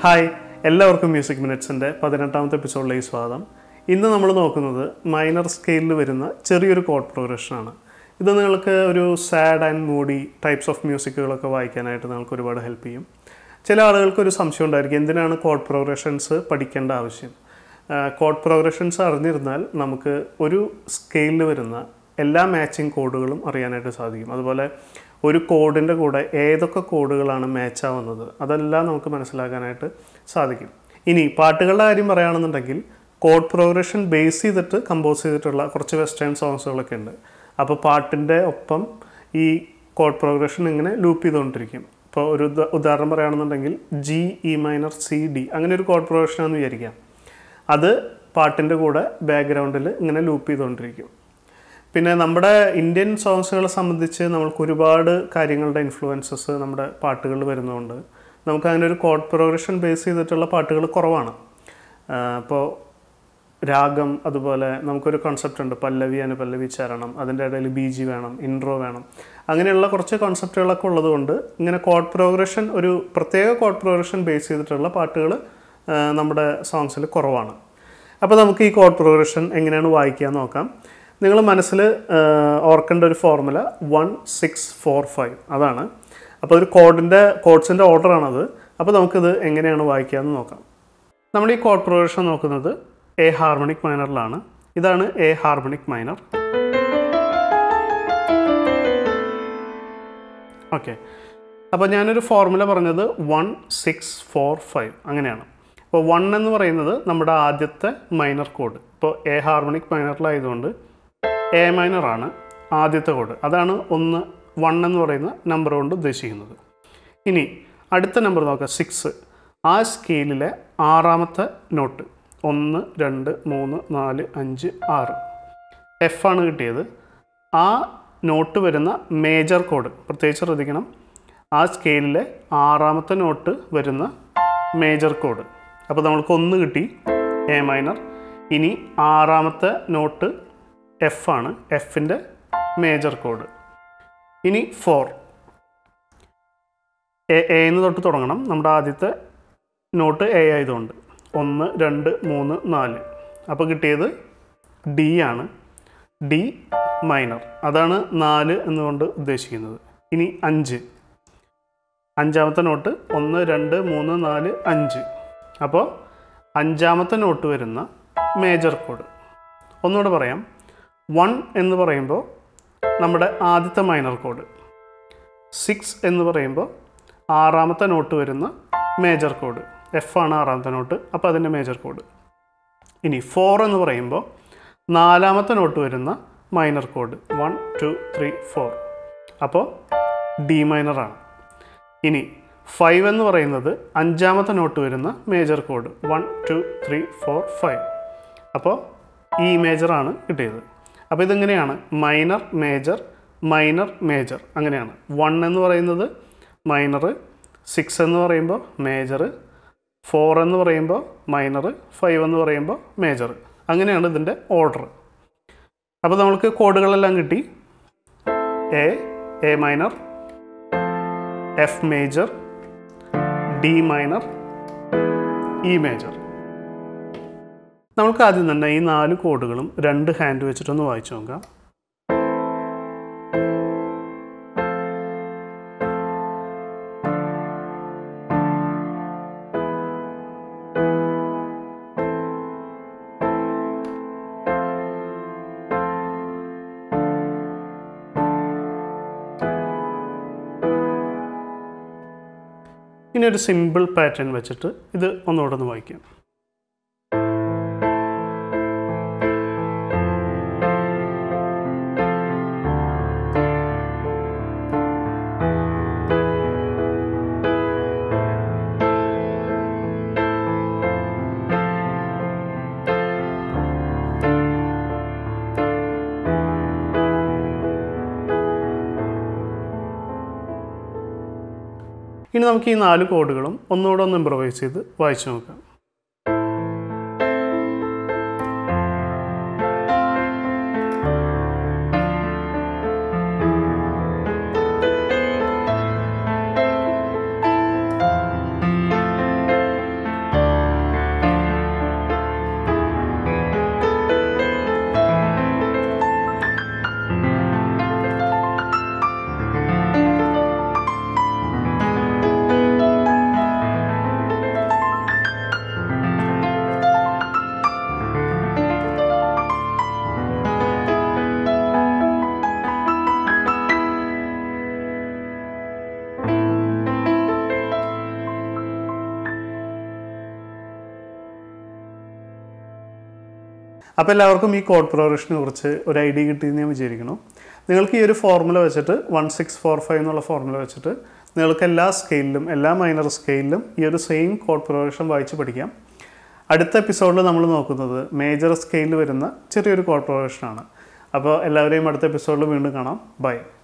hi എല്ലാവർക്കും music മിനിറ്റ്സിൻ്റെ പതിനെട്ടാമത്തെ എപ്പിസോഡിലേക്ക് സ്വാഗതം ഇന്ന് നമ്മൾ നോക്കുന്നത് മൈനർ സ്കെയിലിൽ വരുന്ന ചെറിയൊരു കോഡ് പ്രോഗ്രഷനാണ് ഇത് നിങ്ങൾക്ക് ഒരു sad and moody types of മ്യൂസിക്കുകളൊക്കെ വായിക്കാനായിട്ട് നിങ്ങൾക്ക് ഒരുപാട് ഹെൽപ്പ് ചെയ്യും ചില ആളുകൾക്ക് ഒരു സംശയം ഉണ്ടായിരിക്കും എന്തിനാണ് കോഡ് പ്രോഗ്രഷൻസ് പഠിക്കേണ്ട ആവശ്യം കോഡ് പ്രോഗ്രഷൻസ് അറിഞ്ഞിരുന്നാൽ നമുക്ക് ഒരു സ്കെയിലിൽ വരുന്ന എല്ലാ മാച്ചിങ് കോഡുകളും അറിയാനായിട്ട് സാധിക്കും അതുപോലെ ഒരു കോഡിൻ്റെ കൂടെ ഏതൊക്കെ കോഡുകളാണ് മാച്ച് ആവുന്നത് അതെല്ലാം നമുക്ക് മനസ്സിലാക്കാനായിട്ട് സാധിക്കും ഇനി പാട്ടുകളുടെ കാര്യം പറയുകയാണെന്നുണ്ടെങ്കിൽ കോഡ് പ്രോഗ്രഷൻ ബേസ് ചെയ്തിട്ട് കമ്പോസ് ചെയ്തിട്ടുള്ള കുറച്ച് വെസ്റ്റേൺ സോങ്സുകളൊക്കെ ഉണ്ട് അപ്പോൾ പാട്ടിൻ്റെ ഒപ്പം ഈ കോഡ് പ്രോഗ്രഷൻ ഇങ്ങനെ ലൂപ്പ് ചെയ്തുകൊണ്ടിരിക്കും ഇപ്പോൾ ഒരു ഉദാ- ഉദാഹരണം പറയുകയാണെന്നുണ്ടെങ്കിൽ G E minor C D അങ്ങനെ ഒരു കോഡ് പ്രോഗ്രഷൻ ആണെന്ന് വിചാരിക്കാം അത് പാട്ടിൻ്റെ കൂടെ ബാക്ക്ഗ്രൗണ്ടിൽ ഇങ്ങനെ ലൂപ്പ് ചെയ്തുകൊണ്ടിരിക്കും പിന്നെ നമ്മുടെ ഇന്ത്യൻ സോങ്സുകളെ സംബന്ധിച്ച് നമ്മൾക്ക് ഒരുപാട് കാര്യങ്ങളുടെ ഇൻഫ്ലുവൻസസ് നമ്മുടെ പാട്ടുകളിൽ വരുന്നതുകൊണ്ട് നമുക്ക് അങ്ങനെ ഒരു കോഡ് പ്രോഗ്രഷൻ ബേസ് ചെയ്തിട്ടുള്ള പാട്ടുകൾ കുറവാണ് അപ്പോൾ രാഗം അതുപോലെ നമുക്കൊരു കോൺസെപ്റ്റ് ഉണ്ട് പല്ലവി അനുപല്ലവി ചരണം അതിൻ്റെ ഇടയിൽ ബി ജി വേണം ഇൻട്രോ വേണം അങ്ങനെയുള്ള കുറച്ച് കോൺസെപ്റ്റുകളൊക്കെ ഉള്ളതുകൊണ്ട് ഇങ്ങനെ കോഡ് പ്രോഗ്രഷൻ ഒരു പ്രത്യേക കോഡ് പ്രോഗ്രഷൻ ബേസ് ചെയ്തിട്ടുള്ള പാട്ടുകൾ നമ്മുടെ സോങ്സിൽ കുറവാണ് അപ്പോൾ നമുക്ക് ഈ കോഡ് പ്രോഗ്രഷൻ എങ്ങനെയാണ് വായിക്കുക എന്ന് നോക്കാം നിങ്ങൾ മനസ്സിൽ ഓർക്കേണ്ട ഒരു formula one six four five അതാണ് അപ്പോൾ ഒരു കോഡിൻ്റെ കോഡ്സിൻ്റെ ഓർഡറാണത് അപ്പോൾ നമുക്കിത് എങ്ങനെയാണ് വായിക്കുക എന്ന് നോക്കാം നമ്മൾ ഈ കോഡ് പ്രോഗ്രഷൻ നോക്കുന്നത് എ ഹാർമണിക് മൈനറിലാണ് ഇതാണ് എ ഹാർമണിക് മൈനർ ഓക്കെ അപ്പോൾ ഞാനൊരു ഫോർമുല പറഞ്ഞത് വൺ സിക്സ് ഫോർ ഫൈവ് അങ്ങനെയാണ് അപ്പോൾ വൺ എന്ന് പറയുന്നത് നമ്മുടെ ആദ്യത്തെ മൈനർ കോഡ് ഇപ്പോൾ എ ഹാർമണിക് മൈനറിലായതുകൊണ്ട് എ മൈനർ ആണ് ആദ്യത്തെ കോഡ് അതാണ് ഒന്ന് വൺ എന്ന് പറയുന്ന നമ്പർ കൊണ്ട് ഉദ്ദേശിക്കുന്നത് ഇനി അടുത്ത നമ്പർ നോക്കാം സിക്സ് ആ സ്കെയിലിലെ ആറാമത്തെ നോട്ട് ഒന്ന് രണ്ട് മൂന്ന് നാല് അഞ്ച് ആറ് എഫ് ആണ് കിട്ടിയത് ആ നോട്ട് വരുന്ന മേജർ കോഡ് പ്രത്യേകിച്ച് ശ്രദ്ധിക്കണം ആ സ്കെയിലിലെ ആറാമത്തെ നോട്ട് വരുന്ന മേജർ കോഡ് അപ്പോൾ നമ്മൾക്ക് ഒന്ന് കിട്ടി എ മൈനർ ഇനി ആറാമത്തെ നോട്ട് എഫ് ആണ് എഫിൻ്റെ മേജർ കോഡ് ഇനി ഫോർ എ എന്ന് തൊട്ട് തുടങ്ങണം നമ്മുടെ ആദ്യത്തെ നോട്ട് എ ആയതുകൊണ്ട് ഒന്ന് രണ്ട് മൂന്ന് നാല് അപ്പോൾ കിട്ടിയത് ഡി ആണ് ഡി മൈനർ അതാണ് നാല് എന്നുകൊണ്ട് ഉദ്ദേശിക്കുന്നത് ഇനി അഞ്ച് അഞ്ചാമത്തെ നോട്ട് ഒന്ന് രണ്ട് മൂന്ന് നാല് അഞ്ച് അപ്പോൾ അഞ്ചാമത്തെ നോട്ട് വരുന്ന മേജർ കോഡ് ഒന്നുകൂടെ പറയാം വൺ എന്ന് പറയുമ്പോൾ നമ്മുടെ ആദ്യത്തെ മൈനർ കോഡ് സിക്സ് എന്ന് പറയുമ്പോൾ ആറാമത്തെ നോട്ട് വരുന്ന മേജർ കോഡ് എഫ് ആണ് ആറാമത്തെ നോട്ട് അപ്പോൾ അതിൻ്റെ മേജർ കോഡ് ഇനി ഫോർ എന്ന് പറയുമ്പോൾ നാലാമത്തെ നോട്ട് വരുന്ന മൈനർ കോഡ് വൺ ടു ത്രീ ഫോർ അപ്പോൾ ഡി മൈനറാണ് ഇനി ഫൈവ് എന്ന് പറയുന്നത് അഞ്ചാമത്തെ നോട്ട് വരുന്ന മേജർ കോഡ് one two three four five അപ്പോൾ ഈ മേജറാണ് കിട്ടിയത് അപ്പോൾ ഇതെങ്ങനെയാണ് മൈനർ മേജർ മൈനർ മേജർ അങ്ങനെയാണ് വൺ എന്ന് പറയുന്നത് മൈനർ സിക്സ് എന്ന് പറയുമ്പോൾ മേജർ ഫോർ എന്ന് പറയുമ്പോൾ മൈനർ ഫൈവ് എന്ന് പറയുമ്പോൾ മേജർ അങ്ങനെയാണ് ഇതിൻ്റെ ഓർഡർ അപ്പോൾ നമ്മൾക്ക് കോഡുകളെല്ലാം കിട്ടി A A minor F major D minor E major നമ്മൾക്ക് ആദ്യം തന്നെ ഈ നാല് കോഡുകളും രണ്ട് ഹാൻഡ് വെച്ചിട്ടൊന്ന് വായിച്ചു നോക്കാം ഇനി ഒരു സിമ്പിൾ പാറ്റേൺ വെച്ചിട്ട് ഇത് ഒന്നുകൂടെ ഒന്ന് വായിക്കാം ഇനി നമുക്ക് ഈ നാല് കോഡുകളും ഒന്നുകൂടെ ഒന്ന് ഇമ്പ്രവൈസ് ചെയ്ത് വായിച്ചു നോക്കാം അപ്പോൾ എല്ലാവർക്കും ഈ കോഡ് പ്രോഗ്രഷനെ കുറിച്ച് ഒരു ഐഡിയ കിട്ടിയെന്ന് ഞാൻ വിചാരിക്കണം നിങ്ങൾക്ക് ഈ ഒരു ഫോർമുല വെച്ചിട്ട് വൺ സിക്സ് ഫോർ ഫൈവ് എന്നുള്ള ഫോർമുല വെച്ചിട്ട് നിങ്ങൾക്ക് എല്ലാ സ്കെയിലിലും എല്ലാ മൈനർ സ്കെയിലിലും ഈ ഒരു സെയിം കോഡ് പ്രോഗ്രഷൻ വായിച്ച് പഠിക്കാം അടുത്ത എപ്പിസോഡിൽ നമ്മൾ നോക്കുന്നത് മേജർ സ്കെയിലിൽ വരുന്ന ചെറിയൊരു കോഡ് പ്രോഗ്രഷനാണ് അപ്പോൾ എല്ലാവരെയും അടുത്ത എപ്പിസോഡിൽ വീണ്ടും കാണാം ബൈ